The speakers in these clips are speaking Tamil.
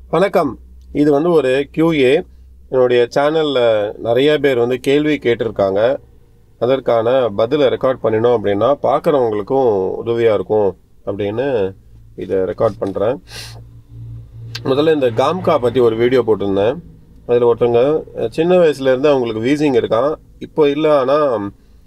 வணக்கம் இது வந்து ஒரு QA என்னுடைய சேனலில் நிறைய பேர் வந்து கேள்வி கேட்டிருக்காங்க அதற்கான பதிலை ரெக்கார்ட் பண்ணினோம் அப்படின்னா பார்க்குறவங்களுக்கும் உதவியாக இருக்கும் அப்படின்னு இதை ரெக்கார்ட் பண்ணுறேன் முதல்ல இந்த காம்கா பற்றி ஒரு வீடியோ போட்டிருந்தேன் அதில் ஒருத்தவங்க அஹ், சின்ன வயசுலேருந்து அவங்களுக்கு வீசிங் இருக்கான் இப்போ இல்லை ஆனால்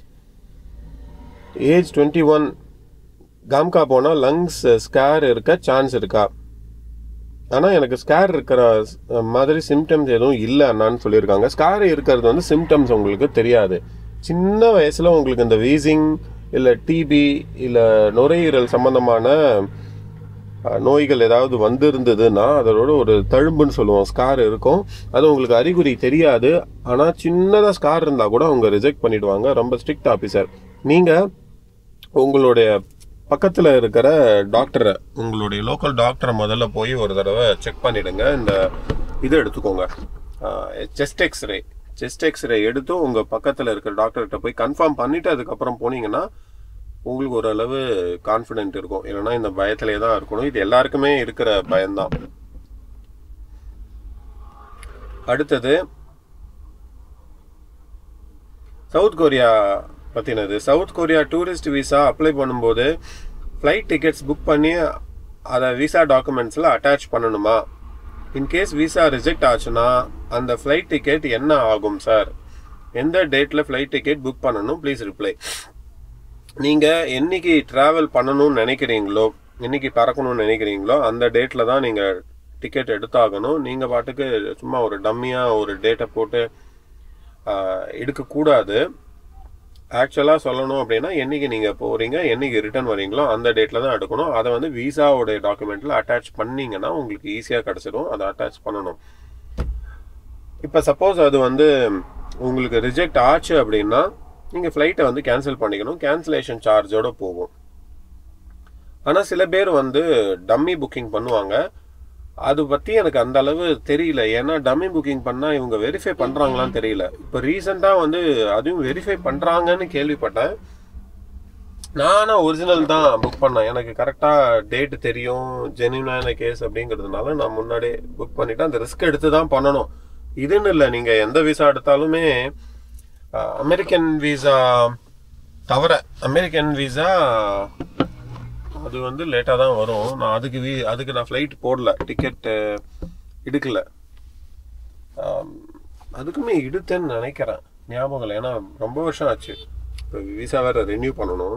ஏஜ் டுவெண்ட்டி ஒன் காம்கா போனால் லங்ஸ் ஸ்கேர் இருக்க சான்ஸ் இருக்கா ஆனால் எனக்கு ஸ்கேர் இருக்கிற அஹ், மாதிரி சிம்டம்ஸ் எதுவும் இல்லை அண்ணான்னு சொல்லியிருக்காங்க ஸ்கேர் இருக்கிறது வந்து சிம்டம்ஸ் உங்களுக்கு தெரியாது சின்ன வயசில் உங்களுக்கு இந்த வீசிங் இல்லை டிபி இல்லை நுரையீரல் சம்பந்தமான அஹ், நோய்கள் ஏதாவது வந்திருந்ததுன்னா அதோட ஒரு தழும்புன்னு சொல்லுவோம் ஸ்கார் இருக்கும் அது உங்களுக்கு அறிகுறி தெரியாது ஆனால் சின்னதாக ஸ்கார் இருந்தால் கூட அவங்க ரிஜெக்ட் பண்ணிடுவாங்க ரொம்ப ஸ்ட்ரிக்ட் ஆஃபீஸர் நீங்கள் உங்களுடைய பக்கத்தில் இருக்கிற டாக்டரை உங்களுடைய லோக்கல் டாக்டரை முதல்ல போய் ஒரு தடவை செக் பண்ணிடுங்க இந்த இது எடுத்துக்கோங்க செஸ்ட் எக்ஸ்ரே செஸ்ட் எக்ஸ்ரே எடுத்து உங்கள் பக்கத்தில் இருக்கிற டாக்டர்கிட்ட போய் கன்ஃபார்ம் பண்ணிவிட்டு அதுக்கப்புறம் போனீங்கன்னா உங்களுக்கு ஓரளவு கான்ஃபிடென்ட் இருக்கும் இல்லைன்னா இந்த பயத்திலே தான் இருக்கணும் இது எல்லாருக்குமே இருக்கிற பயம்தான் அடுத்தது சவுத் கொரியா பற்றினது South Korea tourist visa apply பண்ணும்போது ஃப்ளைட் டிக்கெட்ஸ் புக் பண்ணி அதை விசா டாக்குமெண்ட்ஸில் அட்டாச் பண்ணணுமா இன்கேஸ் விசா ரிஜெக்ட் ஆச்சுன்னா அந்த ஃப்ளைட் டிக்கெட் என்ன ஆகும் சார் எந்த டேட்டில் ஃப்ளைட் டிக்கெட் புக் பண்ணணும் ப்ளீஸ் ரிப்ளை நீங்கள் என்னைக்கு ட்ராவல் பண்ணணும்னு நினைக்கிறீங்களோ என்னைக்கு பறக்கணும்னு நினைக்கிறீங்களோ அந்த டேட்டில் தான் நீங்கள் டிக்கெட் எடுத்தாகணும் நீங்கள் பாட்டுக்கு சும்மா ஒரு டம்மியாக ஒரு டேட்டை போட்டு ஆஹ், எடுக்கக்கூடாது ஆக்சுவலாக சொல்லணும் அப்படின்னா என்னைக்கு நீங்கள் போகிறீங்க என்னைக்கு ரிட்டர்ன் வரீங்களோ அந்த டேட்டில் தான் எடுக்கணும் அதை வந்து விசாவோடைய டாக்குமெண்ட்டில் அட்டாச் பண்ணீங்கன்னா உங்களுக்கு ஈஸியாக கிடச்சிடும் அதை அட்டாச் பண்ணணும் இப்போ சப்போஸ் அது வந்து உங்களுக்கு ரிஜெக்ட் ஆச்சு அப்படின்னா நீங்கள் ஃப்ளைட்டை வந்து கேன்சல் பண்ணிக்கணும் கேன்சலேஷன் சார்ஜோட போகும் ஆனால் சில பேர் வந்து டம்மி புக்கிங் பண்ணுவாங்க அது பற்றி எனக்கு அந்த அளவு தெரியல ஏன்னா டம்மி புக்கிங் பண்ணால் இவங்க வெரிஃபை பண்ணுறாங்களான்னு தெரியல இப்போ ரீசெண்டாக வந்து அதுவும் வெரிஃபை பண்ணுறாங்கன்னு கேள்விப்பட்டேன் நானும் ஒரிஜினல் தான் புக் பண்ணேன் எனக்கு கரெக்டாக டேட் தெரியும் ஜென்யூனான கேஸ் அப்படிங்கிறதுனால நான் முன்னாடியே புக் பண்ணிவிட்டு அந்த ரிஸ்க் எடுத்து தான் பண்ணணும் இதுன்னு இல்லை நீங்கள் எந்த விசா எடுத்தாலுமே அஹ், அமெரிக்கன் விசா தவிர அமெரிக்கன் விசா அது வந்து லேட்டாக தான் வரும் நான் அதுக்கு வீ அதுக்கு நான் ஃப்ளைட் போடல டிக்கெட் எடுக்கல ஆம், அதுக்குமே எடுத்தேன்னு நினைக்கிறேன் ஞாபகம் இல்லை ஏன்னா ரொம்ப வருஷம் ஆச்சு இப்போ விசா வேறு ரெனியூ பண்ணணும்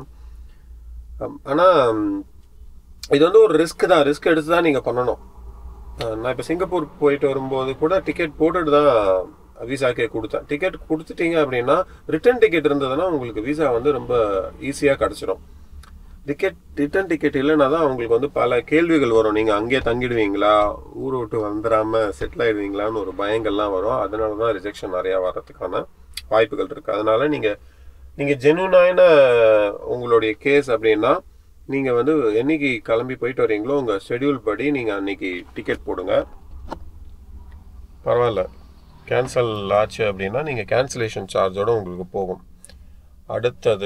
ஆனால் இது வந்து ஒரு ரிஸ்க் தான் ரிஸ்க் எடுத்து தான் நீங்கள் பண்ணணும் அஹ், நான் இப்போ சிங்கப்பூர் போயிட்டு வரும்போது கூட டிக்கெட் போட்டுட்டு தான் விசாக்கே கொடுத்தேன் டிக்கெட் கொடுத்துட்டீங்க அப்படின்னா ரிட்டர்ன் டிக்கெட் இருந்ததுன்னா உங்களுக்கு விசா வந்து ரொம்ப ஈஸியாக கிடச்சிரும் டிக்கெட் ரிட்டர்ன் டிக்கெட் இல்லைன்னா தான் உங்களுக்கு வந்து பல கேள்விகள் வரும் நீங்கள் அங்கேயே தங்கிடுவீங்களா ஊரை விட்டு வந்துடாமல் செட்டில் ஆயிடுவீங்களான்னு ஒரு பயங்கள்லாம் வரும் அதனால தான் ரிஜெக்ஷன் நிறையா வர்றதுக்கான வாய்ப்புகள் இருக்குது அதனால நீங்கள் நீங்கள் ஜெனுனான உங்களுடைய கேஸ் அப்படின்னா நீங்கள் வந்து என்னைக்கு கிளம்பி போயிட்டு வரீங்களோ உங்கள் ஷெட்யூல் படி நீங்கள் அன்னைக்கு டிக்கெட் போடுங்க பரவாயில்ல கேன்சல் ஆச்சு அப்படின்னா நீங்கள் கேன்சலேஷன் சார்ஜோட உங்களுக்கு போகும் அடுத்தது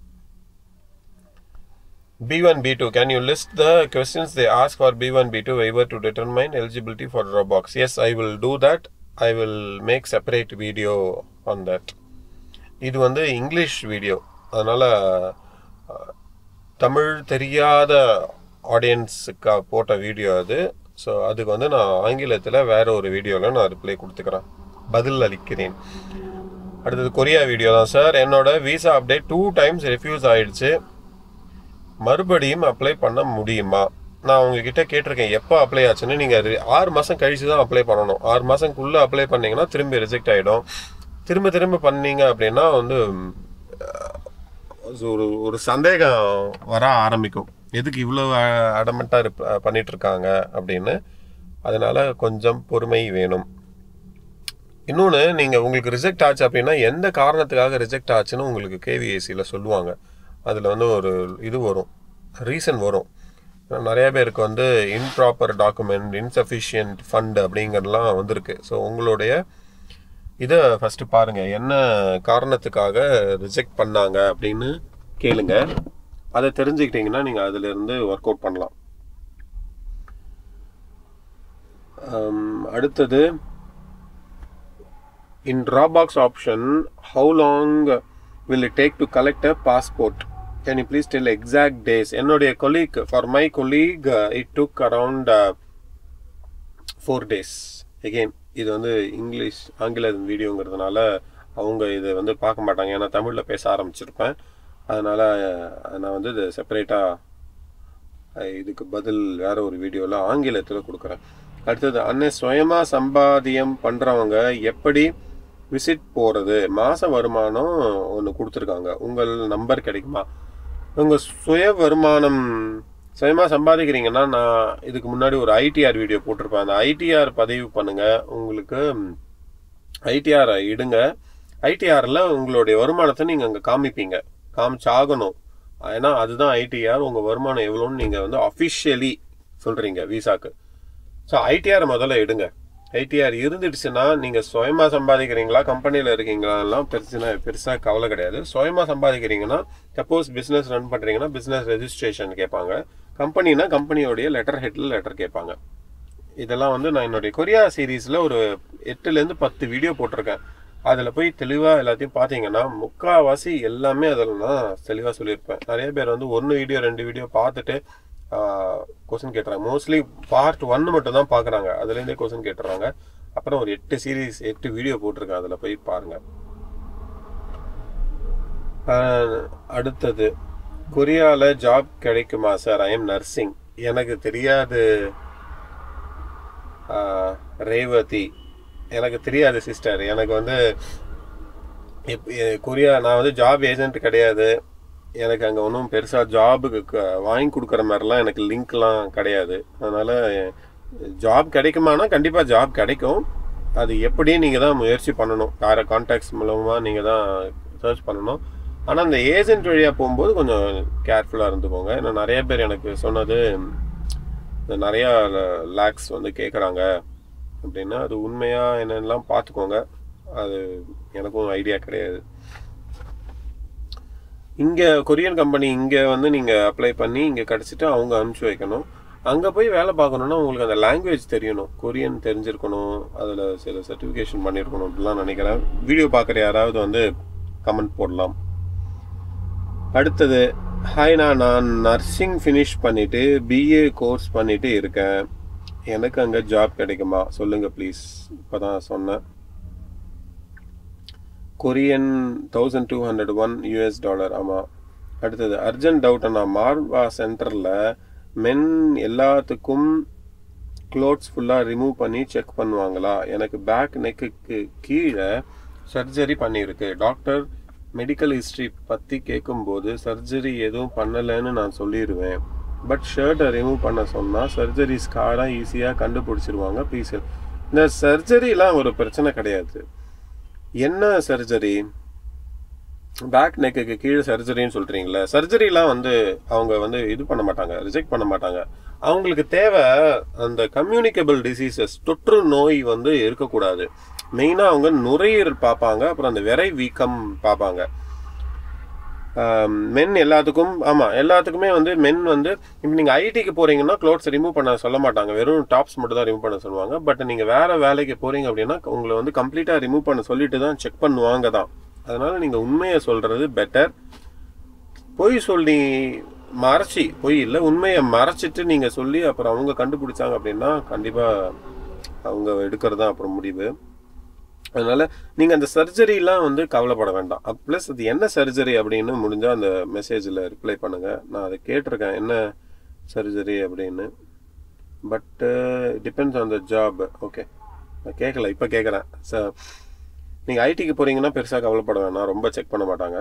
B1, B2. Can you list the questions they ask for B1, B2 waiver to determine eligibility for Dropbox? Yes, I will do that. I will make separate video on that. இது வந்து இங்கிலீஷ் வீடியோ அதனால் தமிழ் தெரியாத ஆடியன்ஸுக்கு போட்ட வீடியோ அது ஸோ அதுக்கு வந்து நான் ஆங்கிலத்தில் வேற ஒரு வீடியோவில் நான் ரிப்ளை கொடுத்துக்கிறேன் பதில் அளிக்கிறேன் அடுத்தது கொரியா வீடியோ தான் சார் என்னோட visa update two times refuse ஆயிடுச்சு மறுபடியும் அப்ளை பண்ண முடியுமா நான் உங்ககிட்ட கேட்டிருக்கேன் எப்போ அப்ளை ஆச்சுன்னு நீங்கள் ஆறு மாதம் கழிச்சு தான் அப்ளை பண்ணணும் ஆறு மாதம்க்குள்ளே அப்ளை பண்ணீங்கன்னா திரும்பி ரிஜெக்ட் ஆகிடும் திரும்ப திரும்ப பண்ணீங்க அப்படின்னா வந்து அஹ், ஒரு ஒரு சந்தேகம் வர ஆரம்பிக்கும் எதுக்கு இவ்வளோ அடமெண்ட்டாக பண்ணிட்டு இருக்காங்க அப்படின்னு அதனால கொஞ்சம் பொறுமை வேணும் இன்னொன்று நீங்கள் உங்களுக்கு ரிஜெக்ட் ஆச்சு அப்படின்னா எந்த காரணத்துக்காக ரிஜெக்ட் ஆச்சுன்னு உங்களுக்கு கேவிஏசியில் சொல்லுவாங்க அதில் வந்து ஒரு இது வரும் ரீசன் வரும் நிறைய பேருக்கு வந்து இன்ப்ராப்பர் டாக்குமெண்ட் இன்சஃபிஷியன்ட் ஃபண்ட் அப்படிங்கிறதுலாம் வந்திருக்கு ஸோ உங்களுடைய இதை ஃபஸ்ட்டு பாருங்கள் என்ன காரணத்துக்காக ரிஜெக்ட் பண்ணாங்க அப்படின்னு கேளுங்க அதை தெரிஞ்சுக்கிட்டீங்கன்னா நீங்கள் அதிலிருந்து ஒர்க் அவுட் பண்ணலாம் அடுத்தது in Dropbox option, how long will it take to collect a passport? Can you please tell exact days? என்னுடைய colleague, for my colleague, uh, it took around uh, four days. Again, இது வந்து இங்கிலீஷ் ஆங்கில வீடியோங்கிறதுனால அவங்க இது வந்து பார்க்க மாட்டாங்க ஏன்னா தமிழில் பேச ஆரம்பிச்சிருப்பேன் அதனால் நான் வந்து இது செப்பரேட்டாக இதுக்கு பதில் வேற ஒரு வீடியோவில் ஆங்கிலத்தில் கொடுக்குறேன் அடுத்தது அன்னை சுயமா சம்பாத்தியம் பண்ணுறவங்க எப்படி விசிட் போகிறது மாத வருமானம் ஒன்று கொடுத்துருக்காங்க உங்கள் நம்பர் கிடைக்குமா உங்கள் சுய வருமானம் சுயமாக சம்பாதிக்கிறீங்கன்னா நான் இதுக்கு முன்னாடி ஒரு ஐடிஆர் வீடியோ போட்டிருப்பேன் அந்த ஐடிஆர் பதிவு பண்ணுங்கள் உங்களுக்கு ஐடிஆர் இடுங்க ஐடிஆரில் உங்களுடைய வருமானத்தை நீங்கள் அங்கே காமிப்பீங்க காமிச்சாகணும் ஏன்னா அதுதான் ஐடிஆர் உங்கள் வருமானம் எவ்வளோன்னு நீங்கள் வந்து அஃபிஷியலி சொல்கிறீங்க விசாக்கு ஸோ ஐடிஆர் முதல்ல எடுங்க ஐடிஆர் இருந்துடுச்சுன்னா நீங்கள் சுயமாக சம்பாதிக்கிறீங்களா கம்பெனியில் இருக்கீங்களாலாம் பெருசுனா பெருசாக கவலை கிடையாது சுயமாக சம்பாதிக்கிறீங்கன்னா சப்போஸ் பிஸ்னஸ் ரன் பண்ணுறீங்கன்னா பிஸ்னஸ் ரெஜிஸ்ட்ரேஷன் கேட்பாங்க கம்பெனினா கம்பெனியோடைய லெட்டர் ஹெட்டில் லெட்டர் கேட்பாங்க இதெல்லாம் வந்து நான் என்னுடைய கொரியா சீரீஸில் ஒரு எட்டுலேருந்து பத்து வீடியோ போட்டிருக்கேன் அதில் போய் தெளிவாக எல்லாத்தையும் பார்த்தீங்கன்னா முக்கால்வாசி எல்லாமே அதில் நான் தெளிவாக சொல்லியிருப்பேன் நிறைய பேர் வந்து ஒன்று வீடியோ ரெண்டு வீடியோ பார்த்துட்டு கொஸ்டின் கேட்டுறாங்க மோஸ்ட்லி பார்ட் ஒன்று மட்டும் தான் பார்க்குறாங்க அதுலேருந்தே கொஸ்டின் கேட்டுறாங்க அப்புறம் ஒரு எட்டு சீரீஸ் எட்டு வீடியோ போட்டிருக்கேன் அதில் போய் பாருங்கள் அடுத்தது கொரியாவில் ஜாப் கிடைக்குமா சார் ஐ எம் நர்சிங் எனக்கு தெரியாது ரேவதி எனக்கு தெரியாது சிஸ்டர் எனக்கு வந்து கொரியா நான் வந்து ஜாப் ஏஜென்ட் கிடையாது எனக்கு அங்கே ஒன்றும் பெருசாக ஜாபுக்கு வாங்கி கொடுக்குற மாதிரிலாம் எனக்கு லிங்க்லாம் கிடையாது அதனால் ஜாப் கிடைக்குமானா கண்டிப்பாக ஜாப் கிடைக்கும் அது எப்படி நீங்கள் தான் முயற்சி பண்ணணும் வேறு கான்டாக்ட்ஸ் மூலமாக நீங்கள் தான் சர்ச் பண்ணணும் ஆனால் அந்த ஏஜென்ட் வழியாக போகும்போது கொஞ்சம் கேர்ஃபுல்லாக இருந்துக்கோங்க ஏன்னா நிறைய பேர் எனக்கு சொன்னது நிறையா லேக்ஸ் வந்து கேட்குறாங்க அப்படின்னா அது உண்மையாக என்னென்னலாம் பார்த்துக்கோங்க அது எனக்கும் ஐடியா கிடையாது இங்கே கொரியன் கம்பெனி இங்கே வந்து நீங்கள் அப்ளை பண்ணி இங்கே கிடச்சிட்டு அவங்க அனுப்பிச்சி வைக்கணும் அங்கே போய் வேலை பார்க்கணுன்னா உங்களுக்கு அந்த லாங்குவேஜ் தெரியணும் கொரியன் தெரிஞ்சிருக்கணும் அதில் சில சர்டிஃபிகேஷன் பண்ணியிருக்கணும் அப்படிலாம் நினைக்கிறேன் வீடியோ பார்க்குற யாராவது வந்து கமெண்ட் போடலாம் அடுத்தது ஹாய் நான் நான் நர்சிங் ஃபினிஷ் பண்ணிவிட்டு பிஏ கோர்ஸ் பண்ணிவிட்டு இருக்கேன் எனக்கு அங்கே ஜாப் கிடைக்குமா சொல்லுங்கள் ப்ளீஸ் இப்போ தான் சொன்னேன் Korean thousand two hundred one US dollar ஆமாம் அடுத்தது அர்ஜென்ட் டவுட் நான் மார்வா சென்டரில் மென் எல்லாத்துக்கும் க்ளோத்ஸ் ஃபுல்லாக ரிமூவ் பண்ணி செக் பண்ணுவாங்களா எனக்கு பேக் நெக்குக்கு கீழே சர்ஜரி பண்ணியிருக்கு டாக்டர் மெடிக்கல் ஹிஸ்ட்ரி பற்றி கேட்கும்போது சர்ஜரி எதுவும் பண்ணலைன்னு நான் சொல்லிடுவேன் பட் ஷர்ட்டை ரிமூவ் பண்ண சொன்னால் சர்ஜரி ஸ்காராக ஈஸியாக கண்டுபிடிச்சிருவாங்க ப்ளீஸ் இந்த சர்ஜரிலாம் ஒரு பிரச்சனை கிடையாது என்ன சர்ஜரி பேக் நெக்குக்கு கீழே சர்ஜரின்னு சொல்கிறீங்களே சர்ஜரிலாம் வந்து அவங்க வந்து இது பண்ண மாட்டாங்க ரிஜெக்ட் பண்ண மாட்டாங்க அவங்களுக்கு தேவை அந்த கம்யூனிகபிள் டிசீசஸ் தொற்று நோய் வந்து இருக்கக்கூடாது மெயினாக அவங்க நுரையீரல் பார்ப்பாங்க அப்புறம் அந்த விரை வீக்கம் பார்ப்பாங்க மென் எல்லாத்துக்கும் ஆமாம் எல்லாத்துக்குமே வந்து மென் வந்து இப்போ நீங்கள் ஐடிக்கு போகிறீங்கன்னா க்ளோத்ஸ் ரிமூவ் பண்ண சொல்ல மாட்டாங்க வெறும் டாப்ஸ் மட்டும் தான் ரிமூவ் பண்ண சொல்லுவாங்க பட் நீங்கள் வேறு வேலைக்கு போகிறீங்க அப்படின்னா உங்களை வந்து கம்ப்ளீட்டாக ரிமூவ் பண்ண சொல்லிட்டு தான் செக் பண்ணுவாங்க தான் அதனால் நீங்கள் உண்மையை சொல்கிறது பெட்டர் பொய் சொல்லி மறைச்சி பொய் இல்லை உண்மையை மறைச்சிட்டு நீங்கள் சொல்லி அப்புறம் அவங்க கண்டுபிடிச்சாங்க அப்படின்னா கண்டிப்பாக அவங்க எடுக்கிறது தான் அப்புறம் முடிவு அதனால் நீங்கள் அந்த சர்ஜரிலாம் வந்து கவலைப்பட வேண்டாம் ப்ளஸ் அது என்ன சர்ஜரி அப்படின்னு முடிஞ்சால் அந்த மெசேஜில் ரிப்ளை பண்ணுங்கள் நான் அதை கேட்டிருக்கேன் என்ன சர்ஜரி அப்படின்னு but depends on the job okay நான் கேட்கல இப்போ கேட்குறேன் ச நீங்கள் ஐடிக்கு போகிறீங்கன்னா பெருசாக கவலைப்பட வேணாம் ரொம்ப செக் பண்ண மாட்டாங்க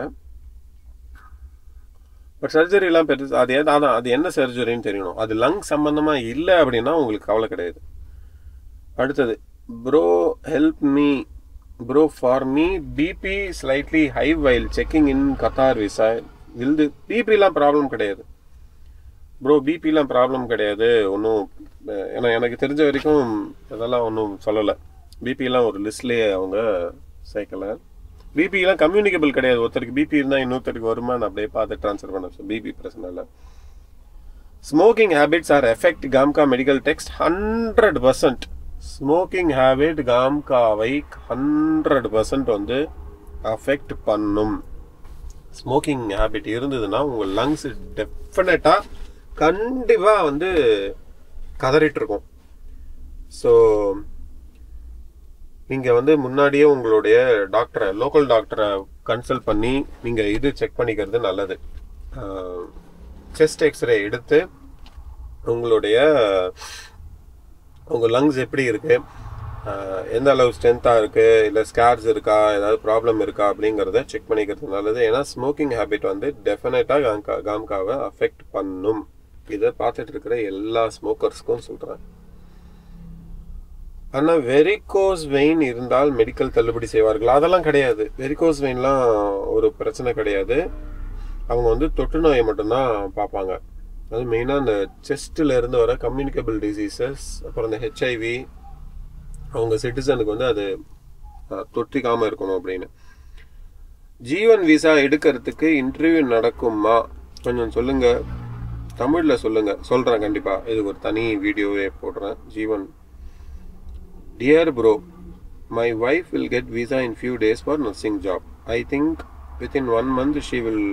பட் சர்ஜரிலாம் பெருசு அது ஏன் அதான் அது என்ன சர்ஜரின்னு தெரியணும் அது லங் சம்மந்தமாக இல்லை அப்படின்னா உங்களுக்கு கவலை கிடையாது அடுத்தது bro help me bro for me BP slightly high while checking in Qatar visa வில்து பிபிலாம் ப்ராப்ளம் கிடையாது ப்ரோ பிபிலாம் ப்ராப்ளம் கிடையாது ஒன்றும் ஏன்னா எனக்கு தெரிஞ்ச வரைக்கும் இதெல்லாம் ஒன்றும் சொல்லலை பிபிலாம் ஒரு லிஸ்ட்லேயே அவங்க சேர்க்கலை பிபிலாம் கம்யூனிகபிள் கிடையாது ஒருத்தருக்கு பிபி இருந்தால் இன்னொருத்தருக்கு வருமா நான் அப்படியே பார்த்து ட்ரான்ஸ்ஃபர் பண்ண பிபி பிரச்சனை இல்லை ஸ்மோக்கிங் ஹேபிட்ஸ் ஆர் எஃபெக்ட் காம்கா medical test hundred percent smoking habit காம்காவை ஹண்ட்ரட் பர்சன்ட் வந்து அஃபெக்ட் பண்ணும் ஸ்மோக்கிங் ஹேபிட் இருந்ததுன்னா உங்கள் லங்ஸ் டெஃபினட்டாக கண்டிப்பாக வந்து கதறிட்டு இருக்கும் ஸோ நீங்கள் வந்து முன்னாடியே உங்களுடைய டாக்டரை லோக்கல் டாக்டரை கன்சல்ட் பண்ணி நீங்கள் இது செக் பண்ணிக்கிறது நல்லது செஸ்ட் எக்ஸ்ரே எடுத்து உங்களுடைய உங்கள் லங்ஸ் எப்படி இருக்கு ஆஹ் எந்த அளவு ஸ்ட்ரென்த்தாக இருக்குது இல்லை ஸ்கேர்ஸ் இருக்கா ஏதாவது ப்ராப்ளம் இருக்கா அப்படிங்கிறத செக் பண்ணிக்கிறது நல்லது ஏன்னா ஸ்மோக்கிங் ஹேபிட் வந்து டெஃபினட்டாக காம்கா காம்காவை அஃபெக்ட் பண்ணும் இதை பார்த்துட்டு இருக்கிற எல்லா ஸ்மோக்கர்ஸ்க்கும் சொல்கிறேன் ஆனால் வெரிகோஸ் வெயின் இருந்தால் மெடிக்கல் தள்ளுபடி செய்வார்கள் அதெல்லாம் கிடையாது வெரிகோஸ் வெயின்லாம் ஒரு பிரச்சனை கிடையாது அவங்க வந்து தொற்று நோயை மட்டும்தான் பார்ப்பாங்க அது மெயினாக அந்த செஸ்ட்டில் இருந்து வர கம்யூனிகபிள் டிசீசஸ் அப்புறம் இந்த ஹெச்ஐவி அவங்க சிட்டிசனுக்கு வந்து அது அஹ், தொற்றிக்காம இருக்கணும் அப்படின்னு ஜீவன் விசா எடுக்கிறதுக்கு இன்டர்வியூ நடக்குமா கொஞ்சம் சொல்லுங்க தமிழ்ல சொல்லுங்க சொல்றேன் கண்டிப்பா இதுக்கு ஒரு தனி வீடியோவே போடுறேன் Jeevan dear bro my wife will get visa in few days for nursing job I think within one month she will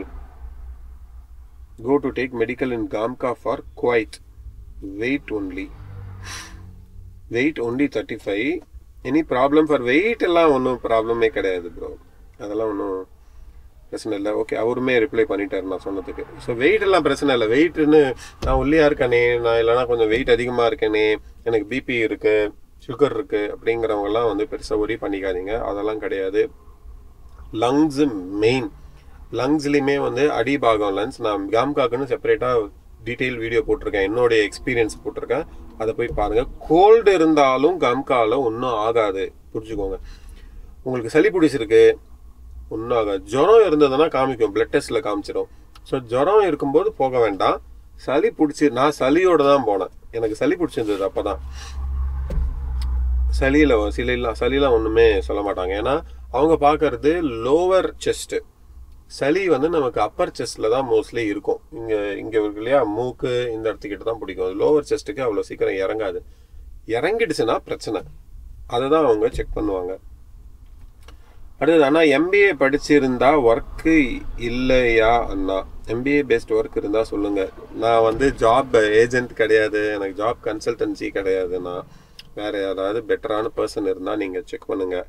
go to take medical in Gamka for quite weight only. Weight only 35. Any problem for weight எல்லாம் ஒன்றும் ப்ராப்ளமே கிடையாது ப்ரோ அதெல்லாம் ஒன்றும் பிரச்சனை இல்லை ஓகே அவருமே ரிப்ளை பண்ணிட்டார் நான் சொன்னதுக்கு ஸோ வெயிட் எல்லாம் பிரச்சனை இல்லை வெயிட்னு நான் ஒல்லியா இருக்கேனே நான் இல்லைனா கொஞ்சம் வெயிட் அதிகமாக இருக்கேனே எனக்கு பிபி இருக்கு சுகர் இருக்கு அப்படிங்கிறவங்கலாம் வந்து பெருசாக ஒரி பண்ணிக்காதீங்க அதெல்லாம் கிடையாது லங்ஸ் மெயின் லங்ஸ்லையுமே வந்து அடிபாகம் லங்ஸ் நான் காம்காக்குன்னு செப்பரேட்டாக டீட்டெயில் வீடியோ போட்டிருக்கேன் என்னுடைய எக்ஸ்பீரியன்ஸ் போட்டிருக்கேன் அதை போய் பாருங்க கோல்டு இருந்தாலும் காம்காவில் ஒன்றும் ஆகாது புரிஞ்சுக்கோங்க உங்களுக்கு சளி பிடிச்சிருக்கு ஒன்றும் ஆகாது ஜுரம் இருந்ததுன்னா காமிக்கும் பிளட் டெஸ்ட்டில் காமிச்சிடும் ஸோ ஜுரம் இருக்கும்போது போக வேண்டாம் சளி பிடிச்சி நான் சளியோட தான் போனேன் எனக்கு சளி பிடிச்சிருந்தது அப்போ தான் சளியில் சிலையில் சளிலாம் ஒன்றுமே சொல்ல மாட்டாங்க ஏன்னா அவங்க பார்க்கறது லோவர் செஸ்ட்டு சளி வந்து நமக்கு அப்பர் செஸ்ட்டில் தான் மோஸ்ட்லி இருக்கும் இங்கே இங்கே இருக்கு இல்லையா மூக்கு இந்த இடத்துக்கிட்ட தான் பிடிக்கும் லோவர் செஸ்ட்டுக்கு அவ்வளோ சீக்கிரம் இறங்காது இறங்கிடுச்சுன்னா பிரச்சனை அதை தான் அவங்க செக் பண்ணுவாங்க அடுத்தது அண்ணா எம்பிஏ படிச்சிருந்தா ஒர்க்கு இல்லையா அண்ணா எம்பிஏ பேஸ்ட் ஒர்க் இருந்தால் சொல்லுங்கள் நான் வந்து ஜாப் ஏஜென்ட் கிடையாது எனக்கு ஜாப் கன்சல்டன்சி கிடையாதுண்ணா வேறு யாராவது பெட்டரான பர்சன் இருந்தால் நீங்கள் செக் பண்ணுங்கள்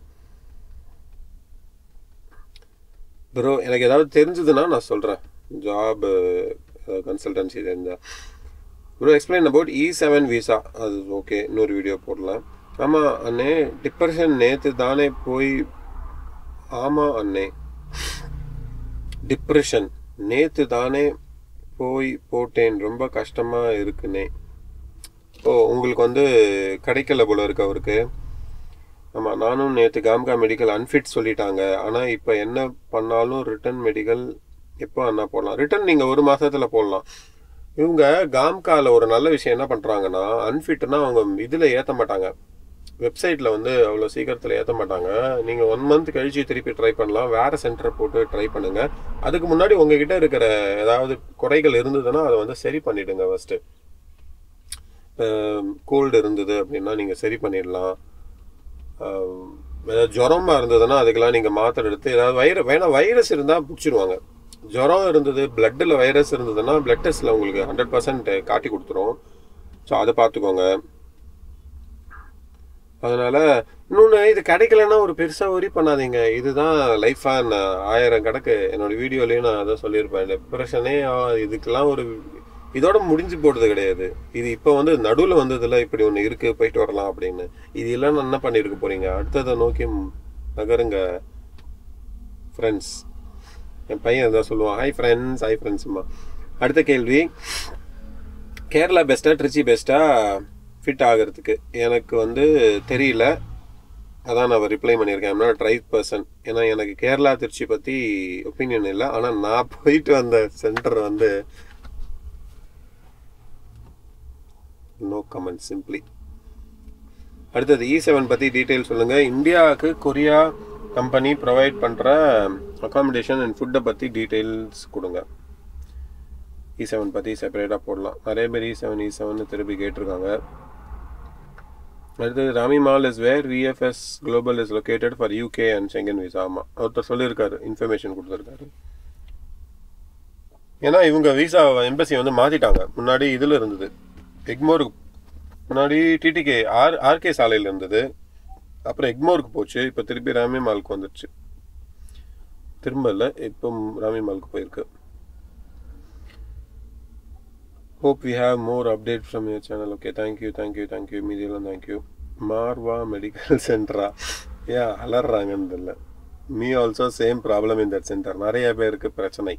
ப்ரோ எனக்கு ஏதாவது தெரிஞ்சதுன்னா நான் சொல்கிறேன் ஜாப் கன்சல்டன்சி தெரிஞ்சால் bro explain about E seven visa அது ஓகே இன்னொரு வீடியோ போடலாம் ஆமாம் அண்ணே டிப்ரெஷன் நேற்று தானே போய் ஆமாம் அண்ணே டிப்ரெஷன் நேற்று தானே போய் போட்டேன் ரொம்ப கஷ்டமாக இருக்குண்ணே ஓ உங்களுக்கு வந்து கிடைக்கல போல இருக்கு அவருக்கு ஆமாம் நானும் நேற்று காம்கா மெடிக்கல் அன்ஃபிட் சொல்லிட்டாங்க ஆனால் இப்போ என்ன பண்ணாலும் ரிட்டர்ன் மெடிக்கல் எப்போ அண்ணா போடலாம் ரிட்டர்ன் நீங்கள் ஒரு மாதத்தில் போடலாம் இவங்க காம்காவில் ஒரு நல்ல விஷயம் என்ன பண்ணுறாங்கன்னா அன்ஃபிட்னா அவங்க இதில் ஏற்ற மாட்டாங்க வெப்சைட்டில் வந்து அவ்வளோ சீக்கிரத்தில் ஏற்ற மாட்டாங்க நீங்கள் ஒன் மந்த் கழிச்சு திருப்பி ட்ரை பண்ணலாம் வேறு சென்டரை போட்டு ட்ரை பண்ணுங்கள் அதுக்கு முன்னாடி உங்ககிட்ட இருக்கிற ஏதாவது குறைகள் இருந்ததுன்னா அதை வந்து சரி பண்ணிவிடுங்க ஃபஸ்ட்டு கோல்டு இருந்தது அப்படின்னா நீங்கள் சரி பண்ணிடலாம் ஏதாவது ஜுரமாக இருந்ததுன்னா அதுக்கெல்லாம் நீங்கள் மாத்திரை எடுத்து ஏதாவது வைர வேணா வைரஸ் இருந்தால் பிடிச்சிருவாங்க ஜுரம் இருந்தது பிளட்டில் வைரஸ் இருந்ததுன்னா பிளட் டெஸ்ட்டில் உங்களுக்கு ஹண்ட்ரட் பர்சன்ட் காட்டி கொடுத்துரும் ஸோ அதை பார்த்துக்கோங்க அதனால இன்னொன்று இது கிடைக்கலன்னா ஒரு பெருசாக ஒரி பண்ணாதீங்க இதுதான் லைஃபாக ஆயிரம் கணக்கு என்னோட வீடியோலையும் நான் அதான் சொல்லியிருப்பேன் டிப்ரெஷனே இதுக்கெல்லாம் ஒரு இதோட முடிஞ்சு போடுறது கிடையாது இது இப்போ வந்து நடுவில் வந்ததுல இப்படி ஒன்று இருக்குது போயிட்டு வரலாம் அப்படின்னு இது எல்லாம் என்ன பண்ணியிருக்க போறீங்க அடுத்ததை நோக்கி நகருங்க ஃப்ரெண்ட்ஸ் என் பையன் அதான் சொல்லுவான் ஹாய் ஃப்ரெண்ட்ஸ் ஹாய் ஃப்ரெண்ட்ஸ்மா அடுத்த கேள்வி கேரளா பெஸ்ட்டா ட்ரிச்சி பெஸ்ட்டா ஃபிட் ஆகிறதுக்கு எனக்கு வந்து தெரியல அதான் நான் ரிப்ளை பண்ணியிருக்கேன் ஐம் நாட் ரைட் பர்சன் ஏன்னா எனக்கு கேரளா திருச்சி பற்றி ஒப்பீனியன் இல்லை ஆனால் நான் போயிட்டு வந்த சென்டர் வந்து நோ கமெண்ட் சிம்பிளி அடுத்தது இ செவன் பற்றி டீட்டெயில் சொல்லுங்கள் இந்தியாவுக்கு கொரியா கம்பெனி ப்ரொவைட் பண்ணுற அகாமடேஷன் அண்ட் ஃபுட்டை பற்றி டீட்டெயில்ஸ் கொடுங்க இ செவன் பற்றி செப்பரேட்டாக போடலாம் நிறைய பேர் இ செவன் இ செவன் திருப்பி கேட்டிருக்காங்க அடுத்து Ramee mall is where VFS global is located for UK and Schengen visa ஆமாம் ஒருத்தர் சொல்லியிருக்காரு இன்ஃபர்மேஷன் கொடுத்துருக்காரு ஏன்னா இவங்க விசா எம்பசி வந்து மாற்றிட்டாங்க முன்னாடி இதில் இருந்தது எக்மோருக்கு முன்னாடி டிடிகே ஆர் ஆர்கே சாலையில் இருந்தது அப்புறம் எக்மோருக்கு போச்சு இப்போ திருப்பி ராமி மாலுக்கு வந்துடுச்சு திரும்ப இல்லை இப்போ ராமி மாலுக்கு போயிருக்கு hope we have more update from your channel okay thank you thank you thank you மீதியெல்லாம் தேங்க்யூ மார்வா மெடிக்கல் சென்டரா ஏன் அலறாங்கன்னு இல்லை me also same problem in that centre நிறைய பேருக்கு பிரச்சனை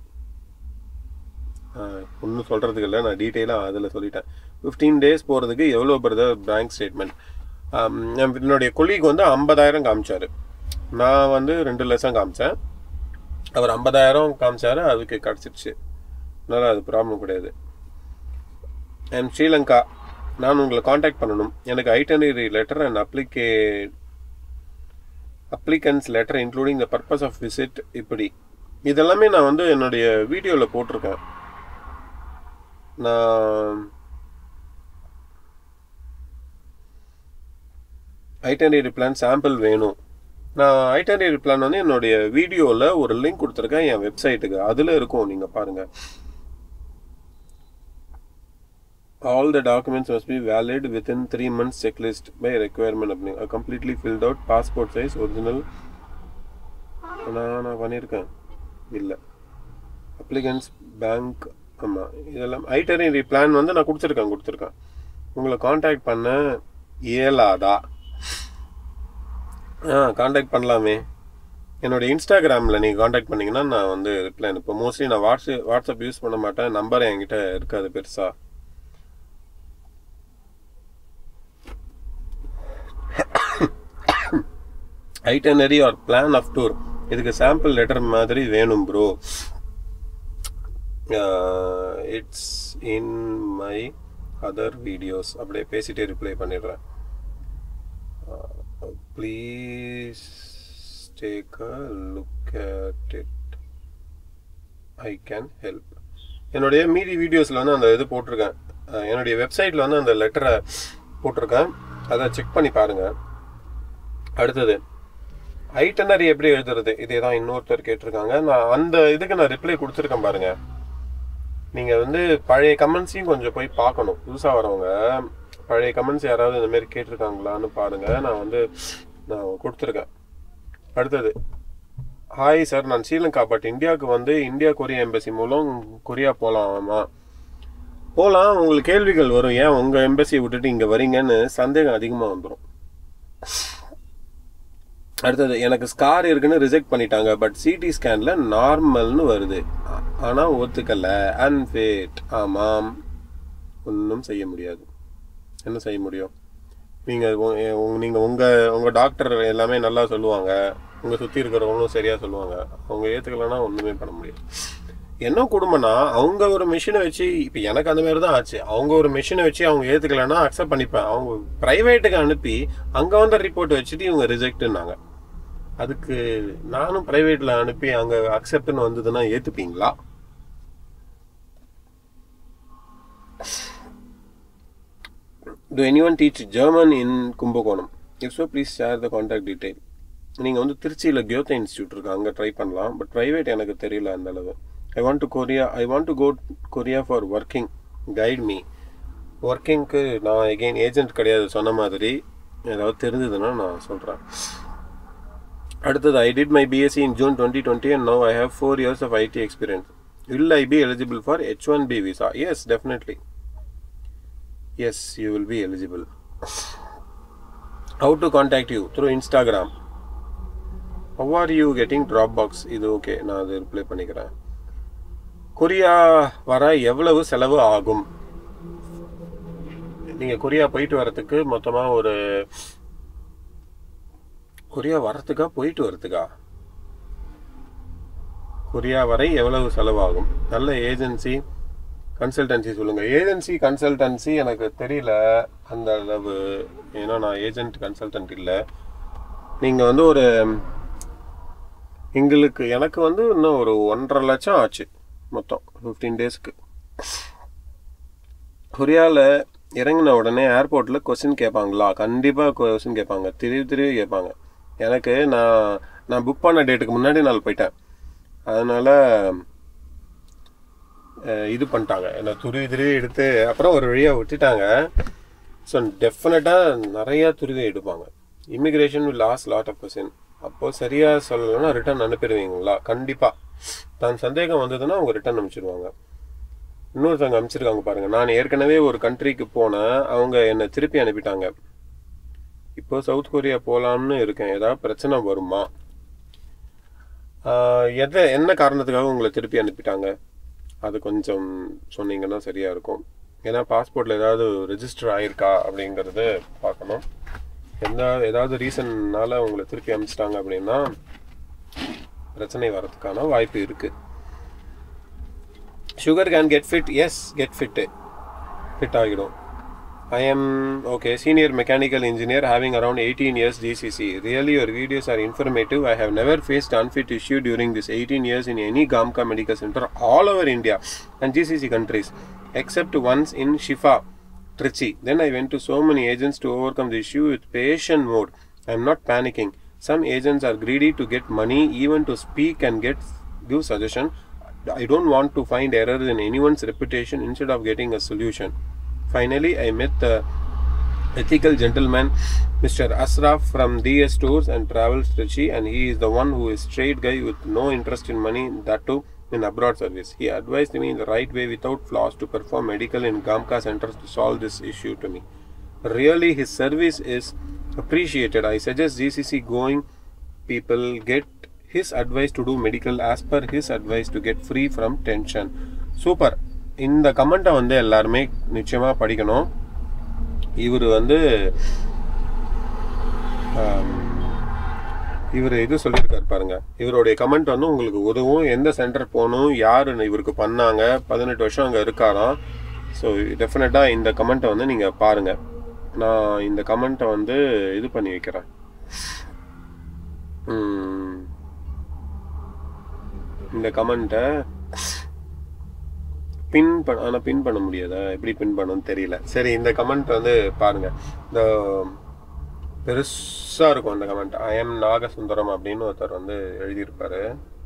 ஒன்றும் சொல்கிறதுக்கு இல்லை நான் டீட்டெயிலாக அதில் சொல்லிட்டேன் ஃபிஃப்டீன் டேஸ் போகிறதுக்கு எவ்வளோ பிரதர் பேங்க் ஸ்டேட்மெண்ட் என்னுடைய கொலீக் வந்து ஐம்பதாயிரம் காமிச்சார் நான் வந்து ரெண்டு லட்சம் காமிச்சேன் அவர் ஐம்பதாயிரம் காமிச்சாரு அதுக்கு கிடச்சிருச்சு அதனால் அது ப்ராப்ளம் கிடையாது ஐம் ஸ்ரீலங்கா நான் உங்களை காண்டாக்ட் பண்ணணும் எனக்கு ஐட்டனரி லெட்டர் அண்ட் அப்ளிகே applicant's letter including the purpose of visit இப்படி இதெல்லாமே நான் வந்து என்னுடைய வீடியோவில் போட்டிருக்கேன் நான் ஐட்டனரி பிளான் சாம்பிள் வேணும் நான் ஐட்டனரி பிளான் வந்து என்னுடைய வீடியோவில் ஒரு லிங்க் கொடுத்துருக்கேன் என் வெப்சைட்டுக்கு அதில் இருக்கும் நீங்கள் பாருங்கள் all the documents must be valid within three months checklist by requirement apply a completely filled out passport size original நான் நான் பண்ணியிருக்கேன் இல்லை அப்ளிகன்ஸ் பேங்க் ஆமாம் இதெல்லாம் ஐட்டனரி பிளான் வந்து நான் கொடுத்துருக்கேன் கொடுத்துருக்கேன் உங்களை காண்டாக்ட் பண்ண இயலாதா ஆ காண்டாக்ட் பண்ணலாமே என்னோட இன்ஸ்டாகிராமில் நீங்கள் காண்டாக்ட் பண்ணிங்கன்னா நான் வந்து ரிப்ளை அனுப்பேன் மோஸ்ட்லி நான் வாட்ஸ்அப் வாட்ஸ்அப் யூஸ் பண்ண மாட்டேன் நம்பர் என்கிட்ட இருக்காது பெருசாக itinerary or plan of tour இதுக்கு சாம்பிள் லெட்டர் மாதிரி வேணும் bro it's in my other videos அப்படியே பேசிட்டே ரிப்ளை பண்ணிடுறேன் please take a look at it I can help என்னுடைய மீதி வீடியோஸில் வந்து அந்த இது போட்டிருக்கேன் என்னுடைய வெப்சைட்டில் வந்து அந்த லெட்டரை போட்டிருக்கேன் அதை செக் பண்ணி பாருங்கள் அடுத்தது ஐட்டனரி எப்படி எழுதுறது இதே தான் இன்னொருத்தர் கேட்டிருக்காங்க நான் அந்த இதுக்கு நான் ரிப்ளை கொடுத்துருக்கேன் பாருங்க நீங்கள் வந்து பழைய கமெண்ட்ஸையும் கொஞ்சம் போய் பார்க்கணும் புதுசாக வரவங்க பழைய கமெண்ட்ஸ் யாராவது இந்த மாதிரி கேட்டிருக்காங்களான்னு பாருங்க நான் வந்து நான் கொடுத்துருக்கேன் அடுத்தது ஹாய் சார் நான் ஸ்ரீலங்கா பட் இந்தியாவுக்கு வந்து இந்தியா கொரியா எம்பசி மூலம் கொரியா போகலாமா போகலாம் உங்களுக்கு கேள்விகள் வரும் ஏன் உங்கள் எம்பசியை விட்டுட்டு இங்கே வரீங்கன்னு சந்தேகம் அதிகமாக வந்துடும் அடுத்தது எனக்கு ஸ்கார் இருக்குன்னு ரிஜெக்ட் பண்ணிட்டாங்க பட் சிடி ஸ்கேனில் நார்மல்னு வருது ஆனால் ஒத்துக்கல அன்ஃபிட் ஆமாம் ஒன்றும் செய்ய முடியாது என்ன செய்ய முடியும் நீங்கள் நீங்கள் உங்கள் உங்கள் டாக்டர் எல்லாமே நல்லா சொல்லுவாங்க உங்கள் சுற்றி இருக்கிறவங்களும் சரியாக சொல்லுவாங்க அவங்க ஏற்றுக்கலன்னா ஒன்றுமே பண்ண முடியாது என்ன குடும்பம்னா அவங்க ஒரு மிஷினை வச்சு இப்போ எனக்கு அந்த மாதிரி தான் ஆச்சு அவங்க ஒரு மிஷினை வச்சு அவங்க ஏற்றுக்கலன்னா அக்செப்ட் பண்ணிப்பேன் அவங்க ப்ரைவேட்டுக்கு அனுப்பி அங்கே வந்த ரிப்போர்ட் வச்சுட்டு இவங்க ரிஜெக்ட்னாங்க அதுக்கு நானும் ப்ரைவேட்டில் அனுப்பி அங்கே அக்செப்ட்னு வந்ததுன்னா ஏற்றுப்பீங்களா to any one teach German in Kumbakonam if so please share the contact detail நீங்கள் வந்து திருச்சியில் கியோத்தா இன்ஸ்டியூட் இருக்கு அங்கே ட்ரை பண்ணலாம் பட் ப்ரைவேட் எனக்கு தெரியல அந்த அளவு I want to Korea I want to go Korea for working guide me ஒர்க்கிங்க்கு நான் எகெயின் ஏஜென்ட் கிடையாது சொன்ன மாதிரி ஏதாவது தெரிஞ்சதுன்னா நான் சொல்கிறேன் அடுத்தது I did my BSc in June twenty twenty and no I have four years of IT experience will I be eligible for H one B visa yes definitely yes you will be eligible how to contact you through Instagram how are you getting drop box இது ஓகே நான் அது ரிப்ளை பண்ணிக்கிறேன் கொரியா வர எவ்வளவு செலவு ஆகும் நீங்கள் கொரியா போயிட்டு வரத்துக்கு மொத்தமாக ஒரு கொரியா வரத்துக்கா போயிட்டு வரத்துக்கா கொரியா வரை எவ்வளவு செலவாகும் நல்ல ஏஜென்சி கன்சல்டன்சி சொல்லுங்கள் ஏஜென்சி கன்சல்டன்சி எனக்கு தெரியல அந்த அளவு ஏன்னா நான் ஏஜென்ட் கன்சல்டன்ட் இல்லை நீங்கள் வந்து ஒரு எங்களுக்கு எனக்கு வந்து இன்னும் ஒரு ஒன்றரை லட்சம் ஆச்சு மொத்தம் ஃபிஃப்டீன் டேஸ்க்கு கொரியாவில் இறங்கின உடனே ஏர்போர்ட்டில் கொஸ்டின் கேட்பாங்களா கண்டிப்பாக கொஸ்டின் கேட்பாங்க திரும்பி திரும்பி கேட்பாங்க எனக்கு நான் நான் புக் பண்ண டேட்டுக்கு முன்னாடி நாள் போயிட்டேன் அதனால் இது பண்ணிட்டாங்க என்னை துருவி துருவி எடுத்து அப்புறம் ஒரு வழியாக விட்டுட்டாங்க ஸோ டெஃபினட்டாக நிறையா துருவி எடுப்பாங்க இமிக்ரேஷன் வில் லாஸ் லாட் ஆஃப் கொஸ்டின் அப்போது சரியாக சொல்லலைன்னா ரிட்டர்ன் அனுப்பிடுவீங்களா கண்டிப்பாக தான் சந்தேகம் வந்ததுன்னா அவங்க ரிட்டர்ன் அனுப்பிச்சிடுவாங்க இன்னொருத்தவங்க அனுப்பிச்சிருக்காங்க பாருங்க நான் ஏற்கனவே ஒரு கண்ட்ரிக்கு போனேன் அவங்க என்னை திருப்பி அனுப்பிட்டாங்க இப்போ சவுத் கொரியா போகலாம்னு இருக்கேன் ஏதாவது பிரச்சனை வருமா ஆஹ் எதை என்ன காரணத்துக்காக உங்களை திருப்பி அனுப்பிட்டாங்க அது கொஞ்சம் சொன்னீங்கன்னா சரியா இருக்கும் ஏன்னா பாஸ்போர்ட்ல ஏதாவது ரெஜிஸ்டர் ஆயிருக்கா அப்படிங்கிறது பார்க்கணும் எந்த ஏதாவது ரீசன்னால உங்களை திருப்பி அனுப்பிச்சிட்டாங்க அப்படின்னா பிரச்சனை வரதுக்கான வாய்ப்பு இருக்கு sugar can get fit yes get fit fit ஆகிடும் I am okay senior mechanical engineer having around 18 years GCC. Really, your videos are informative. I have never faced unfit issue during this 18 years in any Gamka medical center all over India and GCC countries, except once in Shifa, Trichy. Then I went to so many agents to overcome the issue with patient mode. I am not panicking. Some agents are greedy to get money, even to speak and get give suggestion. I don't want to find errors in anyone's reputation instead of getting a solution. Finally, I met the ethical gentleman, Mr. Asraf from DS Tours and Travels Trichy, and he is the one who is straight guy with no interest in money, that too in abroad service. He advised me in the right way without flaws to perform medical in Gamka centers to solve this issue to me. Really, his service is appreciated. I suggest GCC going people get his advice to do medical as per his advice to get free from tension. Super இந்த கமெண்ட்டை வந்து எல்லாருமே நிச்சயமாக படிக்கணும் இவர் வந்து இவர் இது சொல்லியிருக்காரு பாருங்க இவருடைய கமெண்ட் வந்து உங்களுக்கு உதவும் எந்த சென்டர் போகணும் யார் இவருக்கு பண்ணாங்க பதினெட்டு வருஷம் அங்கே இருக்காராம் ஸோ டெஃபினட்டாக இந்த கமெண்ட்டை வந்து நீங்கள் பாருங்கள் நான் இந்த கமெண்ட்டை வந்து இது பண்ணி வைக்கிறேன் ம், இந்த கமெண்ட்டை பின் பண்ண ஆனால் பின் பண்ண முடியாதா எப்படி பின் பண்ணணும்னு தெரியல சரி இந்த கமெண்ட் வந்து பாருங்க இந்த பெருசா இருக்கும் அந்த கமெண்ட் ஐ எம் நாகசுந்தரம் அப்படின்னு ஒருத்தர் வந்து எழுதியிருப்பாரு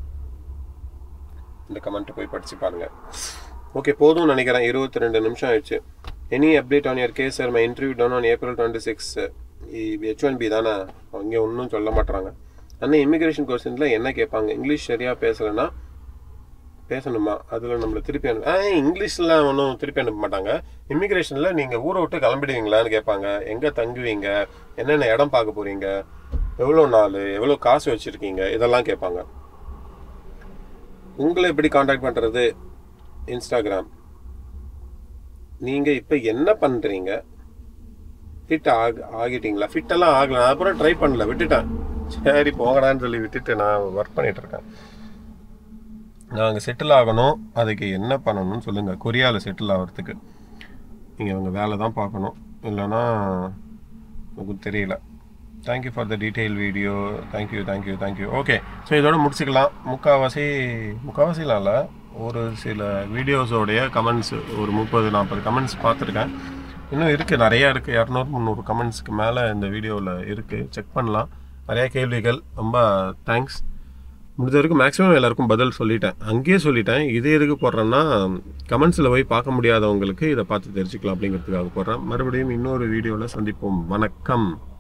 இந்த கமெண்ட் போய் படிச்சு பாருங்க ஓகே போதும்னு நினைக்கிறேன் இருபத்தி ரெண்டு நிமிஷம் ஆயிடுச்சு any update on your case sir my interview down on April twenty six H one B தானே அவங்க ஒன்றும் சொல்ல மாட்டாங்க ஆனால் இமிகிரேஷன் கொஸ்டின்ல என்ன கேட்பாங்க இங்கிலீஷ் சரியா பேசலைன்னா பேசணுமா அதில் நம்மளை திருப்பி அனு ஆ இங்கிலீஷ்லாம் ஒன்றும் திருப்பி அனுப்ப மாட்டாங்க இமிக்ரேஷனில் நீங்கள் ஊரை விட்டு கிளம்பிடுவீங்களான்னு கேட்பாங்க எங்கே தங்குவீங்க என்னென்ன இடம் பார்க்க போகிறீங்க எவ்வளோ நாள் எவ்வளோ காசு வச்சுருக்கீங்க இதெல்லாம் கேட்பாங்க உங்களை எப்படி காண்டாக்ட் பண்ணுறது இன்ஸ்டாகிராம் நீங்கள் இப்போ என்ன பண்ணுறீங்க ஃபிட் ஆக ஆகிட்டீங்களா ஃபிட்டெல்லாம் ஆகல நான் அப்புறம் ட்ரை பண்ணல விட்டுட்டேன் சரி போங்கடான்னு சொல்லி விட்டுட்டு நான் ஒர்க் பண்ணிட்டு இருக்கேன் நான் அங்கே செட்டில் ஆகணும் அதுக்கு என்ன பண்ணணும்னு சொல்லுங்கள் கொரியாவில் செட்டில் ஆகிறதுக்கு நீங்கள் அவங்க வேலை தான் பார்க்கணும் இல்லைன்னா எனக்கு தெரியல thank you for the detail video thank you thank you thank you okay so இதோட முடிச்சுக்கலாம் முக்கால்வாசி முக்கால்வாசிலாம் இல்லை ஒரு சில வீடியோஸோடைய கமெண்ட்ஸ் ஒரு முப்பது நாற்பது கமெண்ட்ஸ் பார்த்துருக்கேன் இன்னும் இருக்குது நிறையா இருக்குது இரநூறு முந்நூறு கமெண்ட்ஸ்க்கு மேலே இந்த வீடியோவில் இருக்குது செக் பண்ணலாம் நிறையா கேள்விகள் ரொம்ப தேங்க்ஸ் முடிஞ்ச வரைக்கும் மேக்ஸிமம் எல்லாருக்கும் பதில் சொல்லிட்டேன் அங்கேயே சொல்லிட்டேன் இது எதுக்கு போடுறேன்னா கமெண்ட்ஸில் போய் பார்க்க முடியாதவங்களுக்கு இதை பார்த்து தெரிஞ்சுக்கலாம் அப்படிங்கிறதுக்காக போடுறேன் மறுபடியும் இன்னொரு வீடியோவில் சந்திப்போம் வணக்கம்